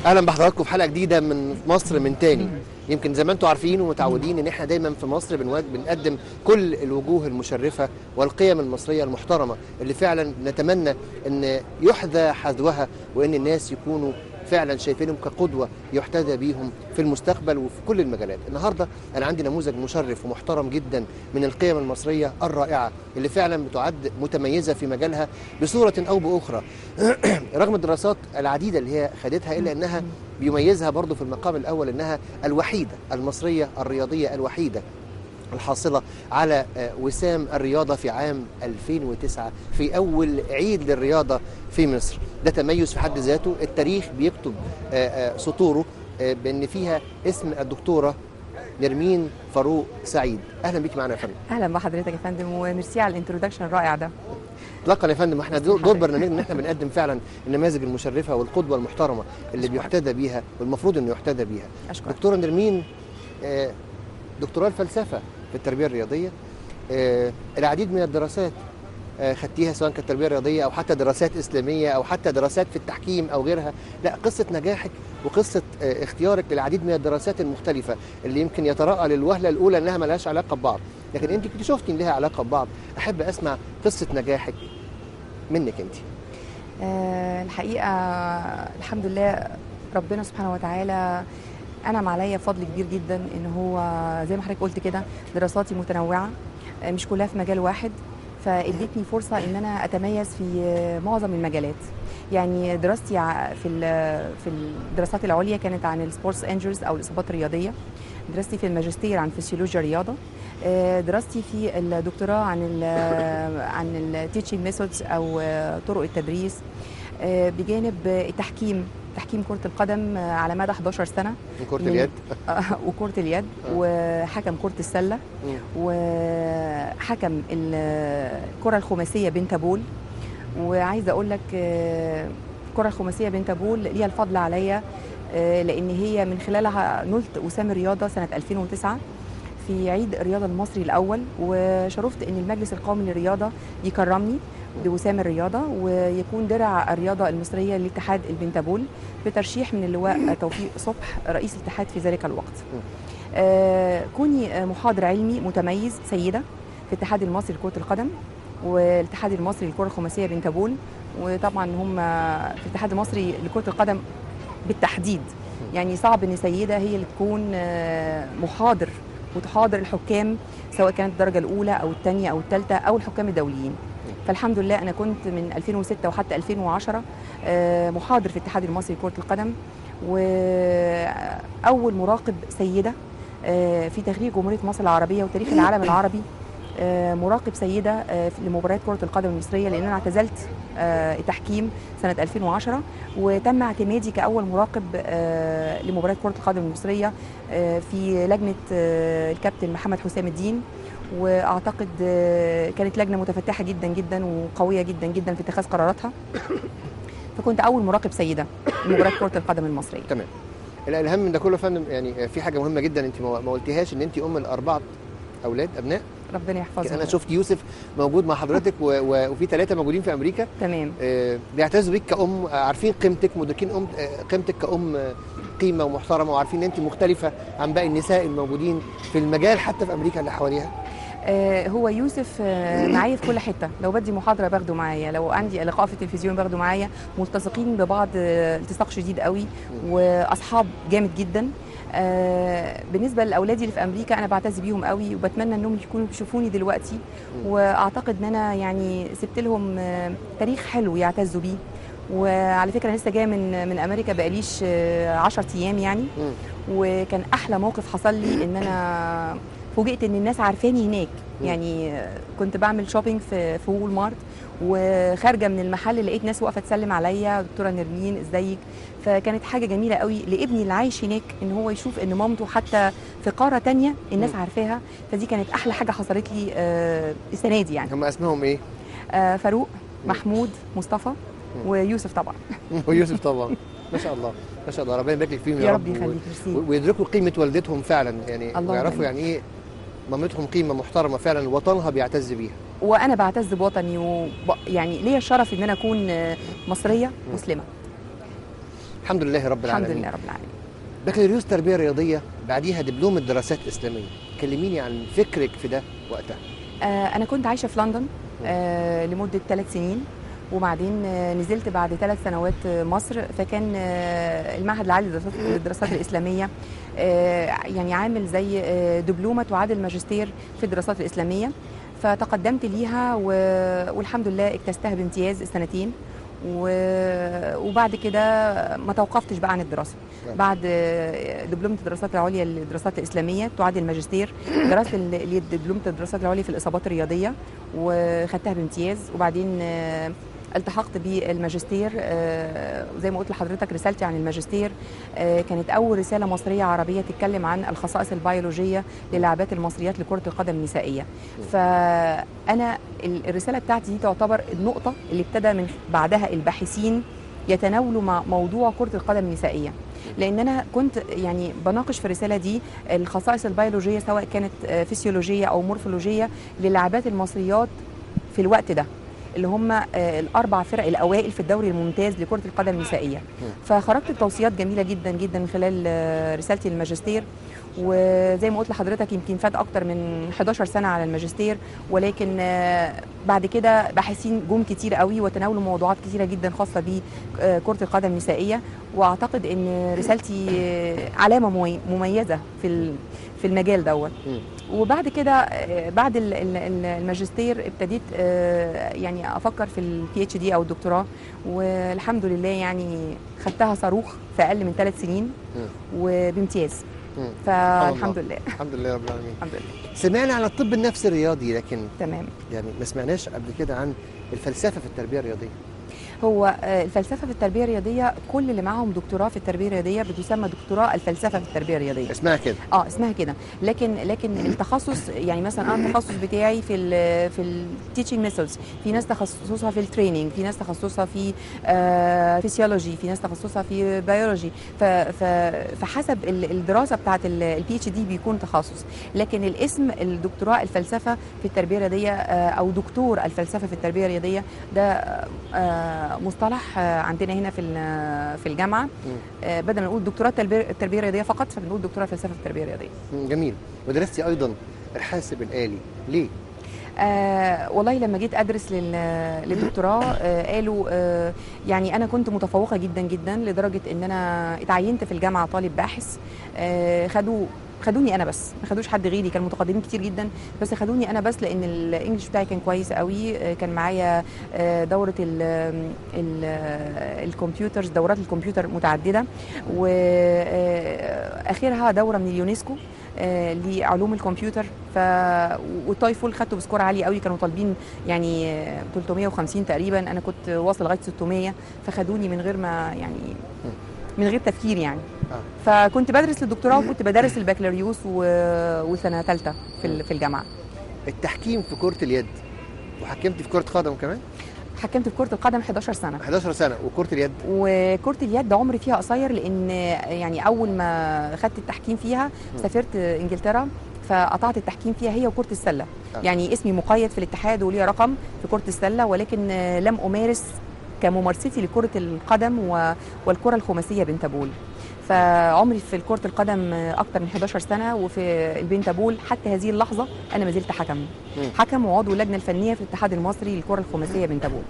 اهلا بحضراتكم في حلقه جديده من مصر من تاني يمكن زي ما انتم عارفين ومتعودين ان احنا دايما في مصر بنود بنقدم كل الوجوه المشرفه والقيم المصريه المحترمه اللي فعلا نتمنى ان يحذى حذوها وان الناس يكونوا فعلا شايفينهم كقدوه يحتذى بيهم في المستقبل وفي كل المجالات النهارده انا عندي نموذج مشرف ومحترم جدا من القيم المصريه الرائعه اللي فعلا بتعد متميزه في مجالها بصوره او باخرى رغم الدراسات العديده اللي هي خدتها الا انها بيميزها برضه في المقام الاول انها الوحيده المصريه الرياضيه الوحيده الحاصلة على آه، وسام الرياضة في عام 2009 في أول عيد للرياضة في مصر ده تميز في حد ذاته التاريخ بيكتب آه، آه، سطوره آه، بأن فيها اسم الدكتورة نرمين فاروق سعيد أهلا بيك معنا يا فندم اهلا بحضرتك يا فندم وميرسي على الانترودكشن الرائع ده اطلاقا يا فندم احنا دور, دور برنامجنا ان احنا بنقدم فعلا النماذج المشرفه والقدوه المحترمه اللي أشكرك. بيحتذى بيها والمفروض انه يحتذى بيها اشكرك دكتوره نرمين آه، دكتوراه الفلسفه في التربيه الرياضيه آه، العديد من الدراسات آه، خدتيها سواء كانت تربيه رياضيه او حتى دراسات اسلاميه او حتى دراسات في التحكيم او غيرها لا قصه نجاحك وقصه آه، اختيارك للعديد من الدراسات المختلفه اللي يمكن يتراءى للوهله الاولى انها ما لهاش علاقه ببعض لكن انت كنت شفتي ان لها علاقه ببعض احب اسمع قصه نجاحك منك انت آه الحقيقه الحمد لله ربنا سبحانه وتعالى انعم عليا فضل كبير جدا ان هو زي ما حضرتك قلت كده دراساتي متنوعه آه، مش كلها في مجال واحد فادتني فرصه ان انا اتميز في آه، معظم المجالات يعني دراستي ع- في ال- في الدراسات العليا كانت عن السبورتس انجرز او الاصابات الرياضيه دراستي في الماجستير عن فسيولوجيا الرياضه آه، دراستي في الدكتوراه عن ال عن التيتشنج ميثودز او آه، طرق التدريس آه، بجانب التحكيم تحكيم كرة القدم آه، على مدى 11 سنة من كره من- اليد آه، وكرة اليد آه. وحكم كرة السلة مم. وحكم الكرة الخماسية بنتابول وعايزة أقول لك آه، الكرة الخماسية بنتابول ليها الفضل عليا آه، لأن هي من خلالها نلت وسام الرياضة سنة 2009 في عيد الرياضة المصري الأول وشرفت أن المجلس القومي للرياضة يكرمني بوسام الرياضة ويكون درع الرياضة المصرية لاتحاد البنتابول بترشيح من اللواء توفيق صبح رئيس الاتحاد في ذلك الوقت آه، كوني آه، محاضر علمي متميز سيدة في الاتحاد المصري لكرة القدم والاتحاد المصري للكرة الخماسية بنتابول وطبعا هم في الاتحاد المصري لكرة القدم بالتحديد يعني صعب ان سيده هي اللي تكون آه، محاضر وتحاضر الحكام سواء كانت الدرجه الاولى او الثانيه او الثالثه او الحكام الدوليين فالحمد لله انا كنت من 2006 وحتى 2010 آه، محاضر في الاتحاد المصري لكره القدم واول مراقب سيده آه، في تاريخ جمهوريه مصر العربيه وتاريخ العالم العربي آه، مراقب سيده آه، في- لمباريات كره القدم المصريه لان انا اعتزلت آه، التحكيم سنه 2010 وتم اعتمادي كاول مراقب آه، لمباريات كره القدم المصريه آه، في لجنه آه، الكابتن محمد حسام الدين واعتقد آه، كانت لجنه متفتحه جدا جدا وقويه جدا جدا في اتخاذ قراراتها فكنت اول مراقب سيده لمباريات كره القدم المصريه تمام لا الاهم من ده كله يا فندم يعني في حاجه مهمه جدا انت ما ما قلتيهاش ان انت ام الاربعه اولاد ابناء ربنا يحفظها انا شفت يوسف موجود مع حضرتك و... و... وفي ثلاثه موجودين في امريكا تمام آه، بيعتزوا بيك كأم آه، عارفين قيمتك مدركين أم آه، قيمتك كأم آه، قيمة ومحترمة وعارفين ان انت مختلفة عن باقي النساء الموجودين في المجال حتى في امريكا اللي حواليها آه، هو يوسف آه، معايا في كل حته لو بدي محاضره باخده معايا لو عندي لقاء في التلفزيون باخده معايا ملتصقين ببعض آه، التصاق شديد قوي واصحاب جامد جدا آه، بالنسبه لاولادي اللي في امريكا انا بعتز بيهم قوي وبتمنى انهم يكونوا بيشوفوني دلوقتي واعتقد ان انا يعني سبت لهم آه، تاريخ حلو يعتزوا بيه وعلى فكره انا لسه جايه من من امريكا بقاليش 10 ايام يعني مم. وكان احلى موقف حصل لي ان انا فوجئت ان الناس عارفاني هناك مم. يعني كنت بعمل شوبينج في في وول مارت وخارجه من المحل لقيت ناس واقفه تسلم عليا دكتوره نرمين ازيك فكانت حاجه جميله قوي لابني اللي عايش هناك ان هو يشوف ان مامته حتى في قاره تانية الناس مم. عارفاها فدي كانت احلى حاجه حصلت لي آه، السنه دي يعني هم اسمهم ايه؟ آه، فاروق محمود مصطفى ويوسف طبعا ويوسف طبعا ما شاء الله ما شاء الله ربنا يبارك لك فيهم يا رب و- يخليك ميرسي و- ويدركوا قيمة والدتهم فعلا يعني الله ويعرفوا يبارك. يعني ايه مامتهم قيمة محترمة فعلا وطنها بيعتز بيها وانا بعتز بوطني وب... يعني ليا الشرف ان انا اكون آه، مصريه مسلمه الحمد لله رب الحمد العالمين لله رب العالمين بكالوريوس تربيه رياضيه بعديها دبلوم الدراسات الاسلاميه كلميني عن فكرك في ده وقتها آه، انا كنت عايشه في لندن آه، لمده ثلاث سنين وبعدين آه، نزلت بعد ثلاث سنوات آه، مصر فكان آه، المعهد العالي للدراسات- للدراسات الاسلاميه آه، يعني عامل زي آه، دبلومه تعادل ماجستير في الدراسات الاسلاميه فتقدمت ليها و- والحمد لله اجتزتها بامتياز السنتين و- وبعد كده ما توقفتش بقى عن الدراسه نعم. بعد آه، دبلومه الدراسات العليا للدراسات الاسلاميه تعادل ماجستير درست ال- اللي دبلومه الدراسات العليا في الاصابات الرياضيه وخدتها بامتياز وبعدين آه، التحقت بالماجستير آه، زي ما قلت لحضرتك رسالتي عن الماجستير آه، كانت اول رساله مصريه عربيه تتكلم عن الخصائص البيولوجيه للاعبات المصريات لكره القدم النسائيه فانا ال- الرساله بتاعتي دي تعتبر النقطه اللي ابتدى من بعدها الباحثين يتناولوا مع موضوع كره القدم النسائيه لان انا كنت يعني بناقش في الرساله دي الخصائص البيولوجيه سواء كانت آه، فسيولوجيه او مورفولوجيه للاعبات المصريات في الوقت ده اللي هم آه، الاربع فرق الاوائل في الدوري الممتاز لكره القدم النسائيه فخرجت بتوصيات جميله جدا جدا من خلال آه، رسالتي الماجستير وزي ما قلت لحضرتك يمكن فات اكتر من 11 سنه على الماجستير ولكن آه، بعد كده باحثين جم كتير قوي وتناولوا موضوعات كتيره جدا خاصه بكره القدم النسائيه واعتقد ان رسالتي آه، علامه ممي- مميزه في ال- في المجال دوت مم. وبعد كده آه، بعد ال- ال- ال- الماجستير ابتديت آه، يعني افكر في البي اتش دي او الدكتوراه والحمد لله يعني خدتها صاروخ في اقل من ثلاث سنين مم. وبامتياز مم. فالحمد لله الحمد لله رب العالمين الحمد لله سمعنا عن الطب النفسي الرياضي لكن تمام يعني ما سمعناش قبل كده عن الفلسفه في التربيه الرياضيه هو آه، الفلسفه في التربيه الرياضيه كل اللي معاهم دكتوراه في التربيه الرياضيه بتسمى دكتوراه الفلسفه في التربيه الرياضيه اسمها كده اه اسمها كده لكن لكن التخصص يعني مثلا انا التخصص بتاعي في ال في التيتشنج ميثودز في ناس تخصصها في التريننج في ناس تخصصها في فيسيولوجي في ناس تخصصها في بيولوجي فحسب ال- الدراسه بتاعت البي اتش دي بيكون تخصص لكن الاسم الدكتوراه الفلسفه في التربيه الرياضيه آه، او دكتور الفلسفه في التربيه الرياضيه ده آه، مصطلح آه، عندنا هنا في ال- في الجامعه آه، بدل ما نقول دكتوراه التربيه التربيه الرياضيه فقط فبنقول دكتوراه فلسفه في التربيه الرياضيه مم، جميل ودرستي ايضا الحاسب الالي ليه آه والله لما جيت ادرس لل- للدكتوراه آه قالوا آه يعني انا كنت متفوقه جدا جدا لدرجه ان انا اتعينت في الجامعه طالب باحث آه خدوا خدوني انا بس ما خدوش حد غيري كانوا متقدمين كتير جدا بس خدوني انا بس لان الانجليش بتاعي كان كويس قوي آه كان معايا آه دوره ال ال الكمبيوترز دورات الكمبيوتر متعدده واخرها دوره من اليونسكو آه، لعلوم الكمبيوتر ف والتاي فول خدته بسكور عالي قوي كانوا طالبين يعني آه، 350 تقريبا انا كنت واصل لغايه 600 فخدوني من غير ما يعني من غير تفكير يعني آه. فكنت بدرس للدكتوراه وكنت بدرس البكالوريوس و- وسنه ثالثه في ال- في الجامعه التحكيم في كره اليد وحكمتي في كره قدم كمان حكمت في كره القدم 11 سنه 11 سنه وكره اليد وكرة اليد عمري فيها قصير لان يعني اول ما خدت التحكيم فيها سافرت انجلترا فقطعت التحكيم فيها هي وكرة السلة آه. يعني اسمي مقيد في الاتحاد وليا رقم في كرة السلة ولكن لم أمارس كممارستي لكرة القدم و- والكرة الخماسية بنتابول فعمري في كرة القدم أكتر من 11 سنة وفي البنتابول حتى هذه اللحظة أنا ما زلت حكم حكم وعضو اللجنة الفنية في الاتحاد المصري للكرة الخماسية بنتابول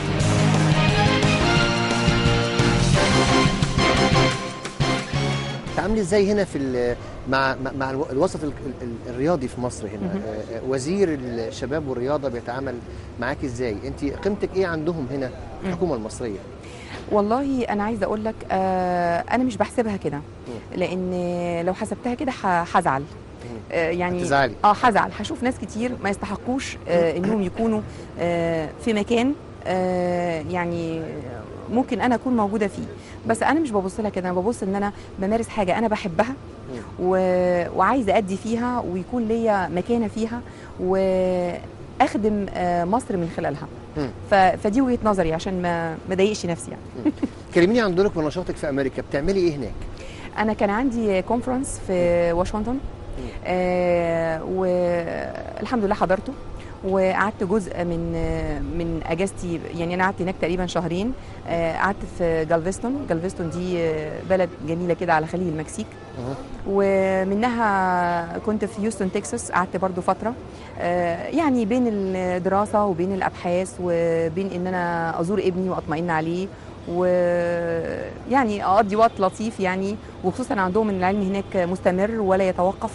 تعاملي ازاي هنا في ال- مع مع- مع الو- الوسط ال- ال- الرياضي في مصر هنا مهم. آه، آه، وزير الشباب والرياضه بيتعامل معاك ازاي انت قيمتك ايه عندهم هنا في الحكومه المصريه والله انا عايزه اقول لك آه انا مش بحسبها كده لان لو حسبتها كده ح- هزعل آه يعني هتزعلي. اه هزعل هشوف ناس كتير ما يستحقوش آه انهم يكونوا آه في مكان آه يعني ممكن انا اكون موجوده فيه بس انا مش ببص لها كده انا ببص ان انا بمارس حاجه انا بحبها و... وعايزه ادي فيها ويكون ليا مكانه فيها واخدم آه مصر من خلالها مم. ف... فدي وجهه نظري عشان ما ما اضايقش نفسي يعني كلميني عن دورك ونشاطك في امريكا بتعملي ايه هناك انا كان عندي كونفرنس في واشنطن آه والحمد لله حضرته وقعدت جزء من من اجازتي يعني انا قعدت هناك تقريبا شهرين آه، قعدت في جالفستون جالفستون دي آه، بلد جميله كده على خليج المكسيك أها. ومنها كنت في هيوستن تكساس قعدت برضو فتره آه، يعني بين الدراسه وبين الابحاث وبين ان انا ازور ابني واطمئن عليه ويعني اقضي وقت لطيف يعني وخصوصا عندهم ان العلم هناك مستمر ولا يتوقف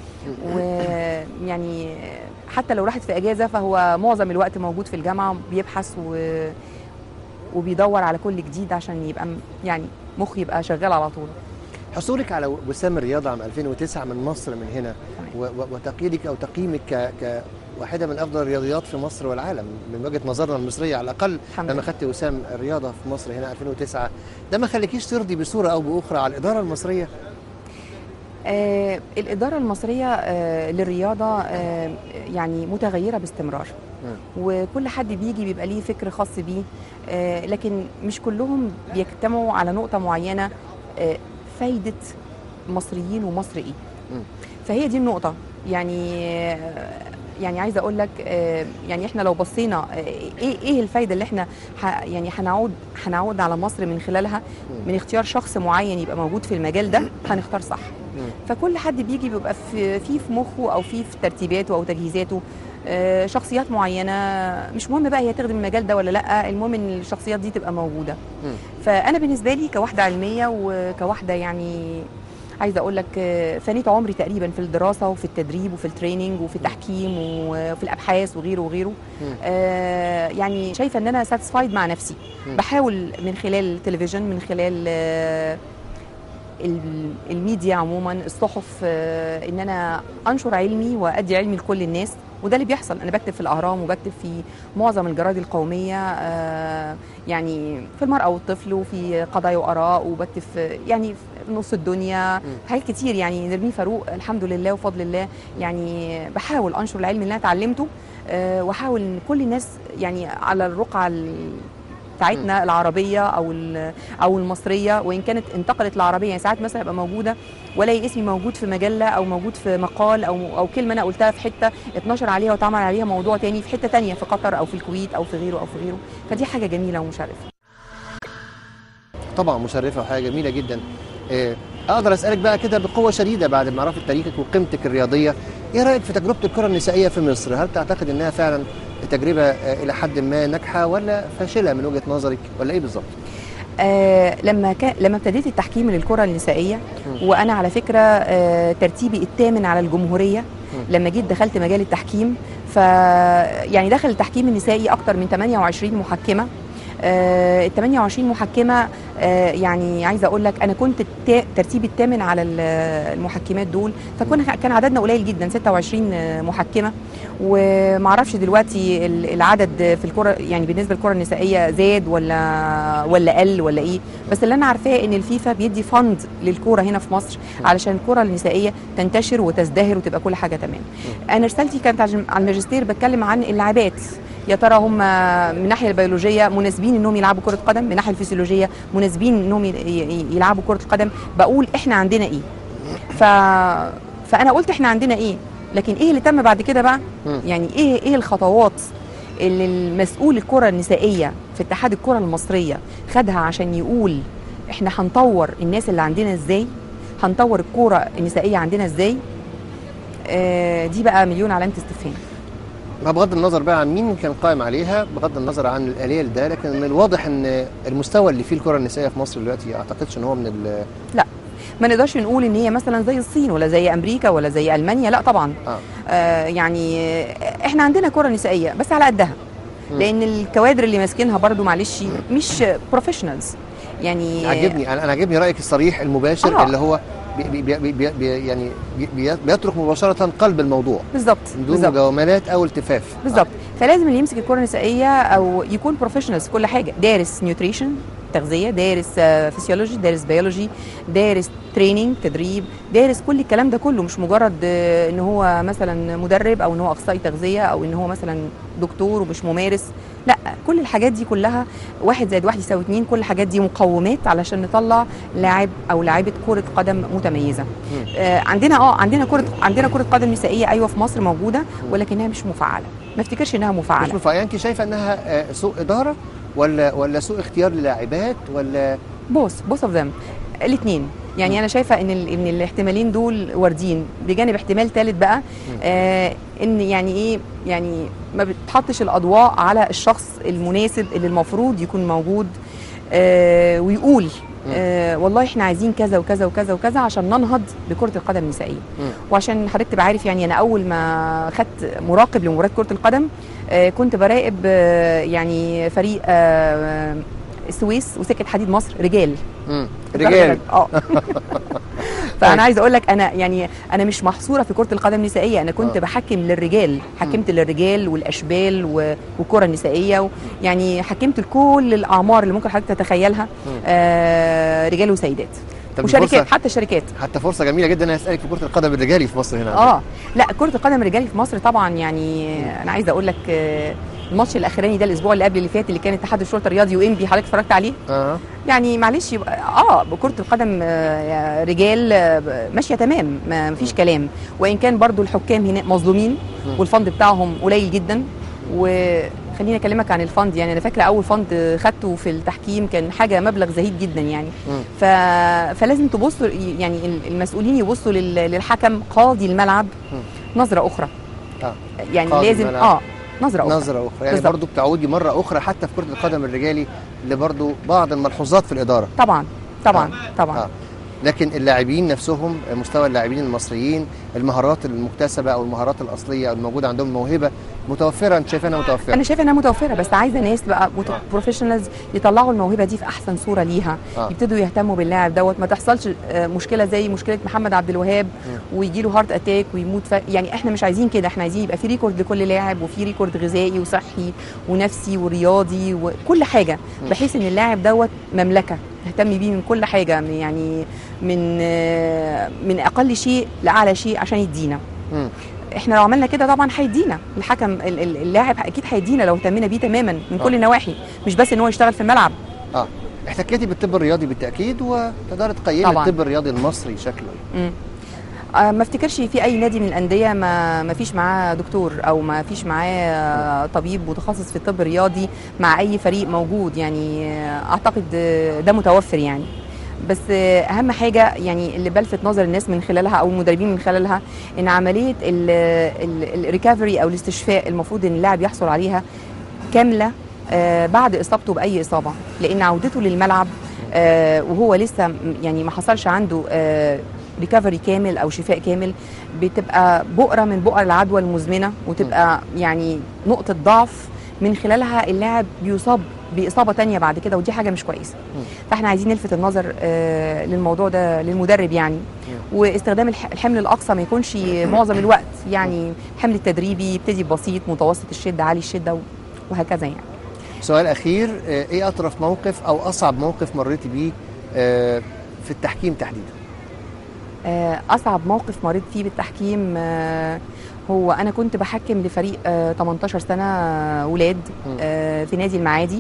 ويعني حتى لو راحت في اجازه فهو معظم الوقت موجود في الجامعه بيبحث و... وبيدور على كل جديد عشان يبقى م- يعني مخ يبقى شغال على طول حصولك على وسام الرياضة عام 2009 من مصر من هنا و- و- وتقييدك أو تقييمك ك- كواحدة من أفضل الرياضيات في مصر والعالم من وجهة نظرنا المصرية على الأقل الحمد لما لله خدت وسام الرياضة في مصر هنا 2009 ده ما خليكيش ترضي بصورة أو بأخرى على الإدارة المصرية آه الإدارة المصرية آه للرياضة آه يعني متغيرة باستمرار وكل حد بيجي بيبقى ليه فكر خاص بيه آه لكن مش كلهم بيجتمعوا على نقطة معينة آه فايدة مصريين ومصر إيه مم. فهي دي النقطة يعني آه يعني عايزه اقول لك آه، يعني احنا لو بصينا آه، ايه ايه الفايده اللي احنا ح- يعني هنعود هنعود على مصر من خلالها من اختيار شخص معين يبقى موجود في المجال ده هنختار صح مم. فكل حد بيجي بيبقى في في في مخه او في في ترتيباته او تجهيزاته آه، شخصيات معينه مش مهم بقى هي تخدم المجال ده ولا لا المهم ان الشخصيات دي تبقى موجوده مم. فانا بالنسبه لي كواحده علميه وكواحده يعني عايزه اقول لك آه، فنيت عمري تقريبا في الدراسه وفي التدريب وفي التريننج وفي التحكيم وفي الابحاث وغيره وغيره مم. آه، يعني شايفه ان انا ساتسفايد مع نفسي مم. بحاول من خلال التلفزيون من خلال آه، ال- الميديا عموما الصحف آه، ان انا انشر علمي وادي علمي لكل الناس وده اللي بيحصل انا بكتب في الاهرام وبكتب في معظم الجرايد القوميه آه، يعني في المراه والطفل وفي قضايا واراء وبكتب في يعني في نص الدنيا حاجات كتير يعني نرمين فاروق الحمد لله وفضل الله يعني بحاول انشر العلم اللي انا اتعلمته آه، واحاول ان كل الناس يعني على الرقعه ال- بتاعتنا العربيه او ال- او المصريه وان كانت انتقلت العربيه يعني ساعات مثلا ابقى موجوده والاقي اسمي موجود في مجله او موجود في مقال او او كلمه انا قلتها في حته اتنشر عليها واتعمل عليها موضوع تاني في حته تانية في قطر او في الكويت او في غيره او في غيره فدي حاجه جميله ومشرفه طبعا مشرفة وحاجة جميلة جدا آه، أقدر أسألك بقى كده بقوة شديدة بعد ما عرفت تاريخك وقيمتك الرياضية إيه رأيك في تجربة الكرة النسائية في مصر؟ هل تعتقد إنها فعلا تجربة آه، إلى حد ما ناجحة ولا فاشلة من وجهة نظرك ولا إيه بالظبط؟ آه لما كان لما ابتديت التحكيم للكره النسائيه وانا على فكره آه ترتيبي الثامن على الجمهوريه لما جيت دخلت مجال التحكيم ف يعني دخل التحكيم النسائي اكتر من 28 محكمه آه، ال 28 محكمه آه، يعني عايزه اقول لك انا كنت التا- ترتيبي الثامن على ال- المحكمات دول فكنا كان عددنا قليل جدا 26 آه، محكمه ومعرفش دلوقتي ال- العدد في الكره يعني بالنسبه للكره النسائيه زاد ولا ولا قل ولا ايه بس اللي انا عارفاه ان الفيفا بيدي فند للكوره هنا في مصر علشان الكره النسائيه تنتشر وتزدهر وتبقى كل حاجه تمام انا رسالتي كانت عشان- على الماجستير بتكلم عن اللاعبات يا ترى هم من الناحيه البيولوجيه مناسبين انهم يلعبوا كره قدم من الناحيه الفسيولوجيه مناسبين انهم ي- ي- يلعبوا كره القدم بقول احنا عندنا ايه ف... فانا قلت احنا عندنا ايه لكن ايه اللي تم بعد كده بقى مم. يعني ايه ايه الخطوات اللي المسؤول الكره النسائيه في اتحاد الكره المصريه خدها عشان يقول احنا هنطور الناس اللي عندنا ازاي هنطور الكوره النسائيه عندنا ازاي آه دي بقى مليون علامه استفهام ما بغض النظر بقى عن مين كان قائم عليها بغض النظر عن الآلية لده لكن من الواضح إن المستوى اللي فيه الكرة النسائية في مصر دلوقتي أعتقدش إن هو من ال ما نقدرش نقول ان هي مثلا زي الصين ولا زي امريكا ولا زي المانيا لا طبعا آه. آه يعني آه، احنا عندنا كره نسائيه بس على قدها مم. لان الكوادر اللي ماسكينها برضو معلش مش بروفيشنالز يعني عجبني انا أنا عجبني رايك الصريح المباشر آه. اللي هو بي بي بي بي بي يعني بي بي بيترك مباشره قلب الموضوع بالظبط بدون بالظبط مجاملات او التفاف بالظبط فلازم اللي يمسك الكره النسائيه او يكون بروفيشنال في كل حاجه دارس نيوتريشن تغذيه دارس آه، فسيولوجي دارس بيولوجي دارس تريننج تدريب دارس كل الكلام ده كله مش مجرد آه، ان هو مثلا مدرب او ان هو اخصائي تغذيه او ان هو مثلا دكتور ومش ممارس لا كل الحاجات دي كلها واحد زائد واحد يساوي اتنين كل الحاجات دي مقومات علشان نطلع لاعب او لاعبه كره قدم متميزه آه عندنا اه عندنا كره عندنا كره قدم نسائيه ايوه في مصر موجوده ولكنها مش مفعله ما افتكرش انها مش مفعله مفاجأة انت شايفه انها آه، سوء اداره ولا ولا سوء اختيار للاعبات ولا بوث بوث اوف ذم الاثنين يعني انا شايفه ان ال- ان الاحتمالين دول واردين بجانب احتمال ثالث بقى آه ان يعني ايه يعني ما بتحطش الاضواء على الشخص المناسب اللي المفروض يكون موجود آه ويقول آه والله احنا عايزين كذا وكذا وكذا وكذا عشان ننهض بكره القدم النسائيه مم. وعشان حضرتك تبقى عارف يعني انا اول ما خدت مراقب لمباراه كره القدم آه كنت براقب آه يعني فريق آه السويس وسكه حديد مصر رجال مم. رجال اه فانا عايزه اقول لك انا يعني انا مش محصوره في كره القدم النسائيه انا كنت آه. بحكم للرجال حكمت للرجال والاشبال و- والكره النسائيه و يعني حكمت لكل الاعمار اللي ممكن حضرتك تتخيلها آه رجال وسيدات طب وشركات فرصة- حتى شركات حتى فرصه جميله جدا انا اسالك في كره القدم الرجالي في مصر هنا اه لا كره القدم الرجالي في مصر طبعا يعني انا عايزه اقول لك آه، الماتش الاخراني ده الاسبوع اللي قبل اللي فات اللي كان اتحاد الشرطه الرياضي وانبي حضرتك اتفرجت عليه اه يعني معلش يبقى اه بكره القدم آه، رجال آه، ماشيه تمام ما فيش كلام وان كان برضو الحكام هنا مظلومين مم. والفند بتاعهم قليل جدا وخليني اكلمك عن الفند يعني انا فاكره اول فند خدته في التحكيم كان حاجه مبلغ زهيد جدا يعني مم. ف... فلازم تبصوا يعني المسؤولين يبصوا لل... للحكم قاضي الملعب مم. نظره اخرى آه. يعني قاضي لازم الملعب. اه نظره اخرى نظره اخرى يعني بالظبط. برضو بتعودي مره اخرى حتى في كره القدم الرجالي لبرضو بعض الملحوظات في الاداره طبعا طبعا طبعا آه. لكن اللاعبين نفسهم مستوى اللاعبين المصريين المهارات المكتسبه او المهارات الاصليه او الموجوده عندهم موهبه متوفره انت شايفها انها متوفره انا شايفه انها متوفره بس عايزه ناس بقى بروفيشنالز يطلعوا الموهبه دي في احسن صوره ليها آه. يبتدوا يهتموا باللاعب دوت ما تحصلش آه، مشكله زي مشكله محمد عبد الوهاب ويجي له هارت اتاك ويموت ف... يعني احنا مش عايزين كده احنا عايزين يبقى في ريكورد لكل لاعب وفي ريكورد غذائي وصحي ونفسي ورياضي وكل حاجه بحيث ان اللاعب دوت مملكه نهتم بيه من كل حاجه من- يعني من آه، من اقل شيء لاعلى شيء عشان يدينا مم. احنا لو عملنا كده طبعا هيدينا الحكم ال- ال- اللاعب اكيد هيدينا لو اهتمينا بيه تماما من كل آه. النواحي مش بس ان هو يشتغل في الملعب اه احتكيتي بالطب الرياضي بالتاكيد وتقدري تقيمي طبعاً. الطب الرياضي المصري شكله مم. آه ما افتكرش في اي نادي من الانديه ما ما فيش معاه دكتور او ما فيش معاه آه، طبيب متخصص في الطب الرياضي مع اي فريق موجود يعني آه، اعتقد آه، ده متوفر يعني بس آه، اهم حاجه يعني اللي بلفت نظر الناس من خلالها او المدربين من خلالها ان عمليه الريكفري او الاستشفاء المفروض ان اللاعب يحصل عليها كامله آه، بعد اصابته باي اصابه لان عودته للملعب آه، وهو لسه م- يعني ما حصلش عنده ريكفري كامل او شفاء كامل بتبقى بؤره من بؤر العدوى المزمنه وتبقى يعني نقطه ضعف من خلالها اللاعب بيصاب باصابه تانية بعد كده ودي حاجه مش كويسه فاحنا عايزين نلفت النظر آه، للموضوع ده للمدرب يعني واستخدام الح- الحمل الاقصى ما يكونش معظم الوقت يعني الحمل التدريبي يبتدي بسيط متوسط الشده عالي الشده و- وهكذا يعني سؤال اخير آه، ايه اطرف موقف او اصعب موقف مريتي بيه آه، في التحكيم تحديدا آه، اصعب موقف مريت فيه بالتحكيم آه، هو انا كنت بحكم لفريق آه، 18 سنه آه، ولاد مم. آه، في نادي المعادي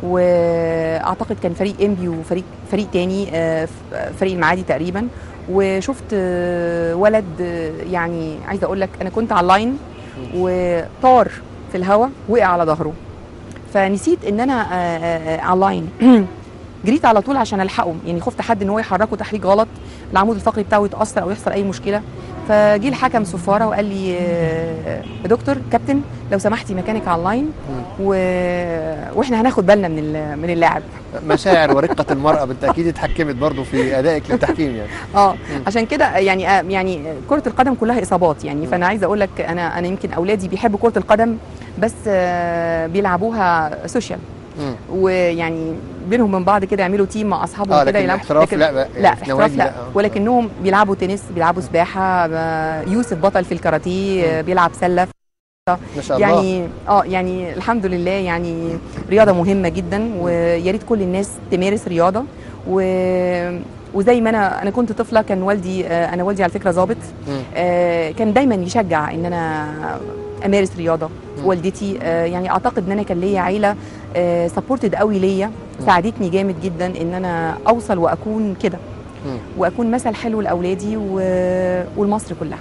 واعتقد كان فريق انبي وفريق فريق تاني آه، ف- فريق المعادي تقريبا وشفت آه، ولد آه، يعني عايزه اقول لك انا كنت على اللاين وطار في الهواء وقع على ظهره فنسيت ان انا آه، آه، آه، على اللاين جريت على طول عشان الحقه يعني خفت حد ان هو يحركه تحريك غلط العمود الفقري بتاعه يتاثر او يحصل اي مشكله فجي الحكم صفاره وقال لي آه، يا دكتور كابتن لو سمحتي مكانك على اللاين و... واحنا هناخد بالنا من ال- من اللاعب مشاعر ورقه المراه بالتاكيد اتحكمت برضو في ادائك للتحكيم يعني اه عشان كده يعني آه، يعني كره القدم كلها اصابات يعني فانا عايزه اقول لك انا انا يمكن اولادي بيحبوا كره القدم بس آه، بيلعبوها سوشيال مم. ويعني بينهم من بعض كده يعملوا تيم مع اصحابهم اه كده لكن يلعبوا الاحتراف لكن- لا بقى لا في احتراف نوادي لا آه. ولكنهم بيلعبوا تنس بيلعبوا سباحه ب- يوسف بطل في الكاراتيه بيلعب سله ما شاء الله يعني اه يعني الحمد لله يعني رياضه مهمه جدا ويا ريت كل الناس تمارس رياضه و وزي ما انا انا كنت طفله كان والدي آه، انا والدي على فكره ظابط مم. آه، كان دايما يشجع ان انا امارس رياضه مم. والدتي آه، يعني اعتقد ان انا كان ليا عيله سبورتد قوي ليا ساعدتني جامد جدا ان انا اوصل واكون كده مم. واكون مثل حلو لاولادي و- ولمصر كلها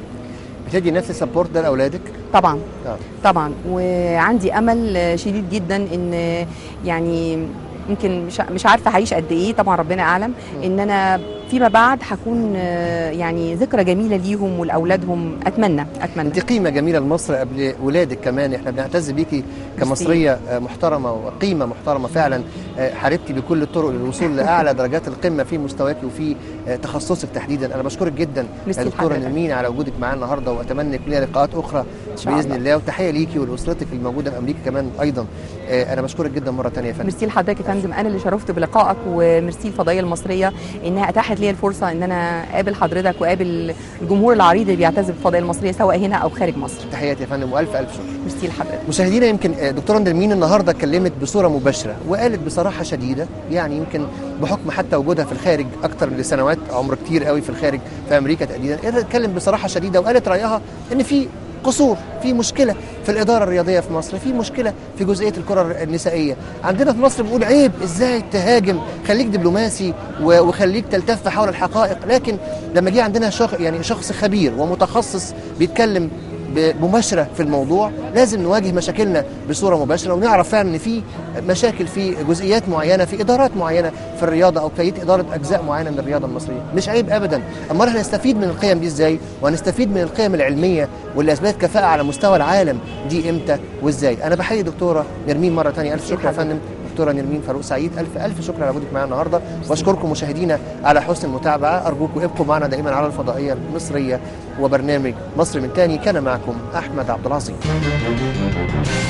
بتدي نفس السبورت ده لاولادك طبعا آه. طبعا وعندي امل شديد جدا ان يعني يمكن مش مش عارفه هعيش قد ايه طبعا ربنا اعلم ان انا فيما بعد هكون آه، يعني ذكرى جميله ليهم ولاولادهم اتمنى اتمنى انت قيمه جميله لمصر قبل ولادك كمان احنا بنعتز بيكي كمصريه آه، محترمه وقيمه محترمه فعلا آه، حاربتي بكل الطرق للوصول لاعلى درجات القمه في مستواك وفي آه، تخصصك تحديدا انا بشكرك جدا ميرسي يا دكتوره لحضرتك. نرمين على وجودك معانا النهارده واتمنى يكون لنا لقاءات اخرى شاء باذن الله. الله وتحيه ليكي ولاسرتك الموجوده في امريكا كمان ايضا آه، انا بشكرك جدا مره ثانيه يا فندم ميرسي لحضرتك يا فندم انا اللي شرفت بلقائك وميرسي الفضائيه المصريه انها اتاحت لي الفرصه ان انا اقابل حضرتك واقابل الجمهور العريض اللي بيعتز بالفضائيه المصريه سواء هنا او خارج مصر تحياتي يا فندم والف الف شكر ميرسي لحضرتك مشاهدينا يمكن آه، دكتوره نرمين النهارده اتكلمت بصوره مباشره وقالت بصراحه شديده يعني يمكن بحكم حتى وجودها في الخارج اكتر من سنوات عمر كتير قوي في الخارج في امريكا تحديدا قدرت تتكلم بصراحه شديده وقالت رايها ان في قصور في مشكله في الاداره الرياضيه في مصر في مشكله في جزئيه الكره النسائيه عندنا في مصر بنقول عيب ازاي تهاجم خليك دبلوماسي و- وخليك تلتف حول الحقائق لكن لما جه عندنا شخص يعني شخص خبير ومتخصص بيتكلم بمباشره في الموضوع لازم نواجه مشاكلنا بصوره مباشره ونعرف فعلا ان في مشاكل في جزئيات معينه في ادارات معينه في الرياضه او كيفيه اداره اجزاء معينه من الرياضه المصريه مش عيب ابدا امال هنستفيد من القيم دي ازاي وهنستفيد من القيم العلميه واللي اثبتت كفاءه على مستوى العالم دي امتى وازاي انا بحيي دكتوره نرمين مره ثانيه الف شكر يا فندم دكتوره نرمين فاروق سعيد الف الف شكر على وجودك معنا النهارده واشكركم مشاهدينا على حسن المتابعه ارجوكم ابقوا معنا دائما على الفضائيه المصريه وبرنامج مصر من تاني كان معكم احمد عبد العظيم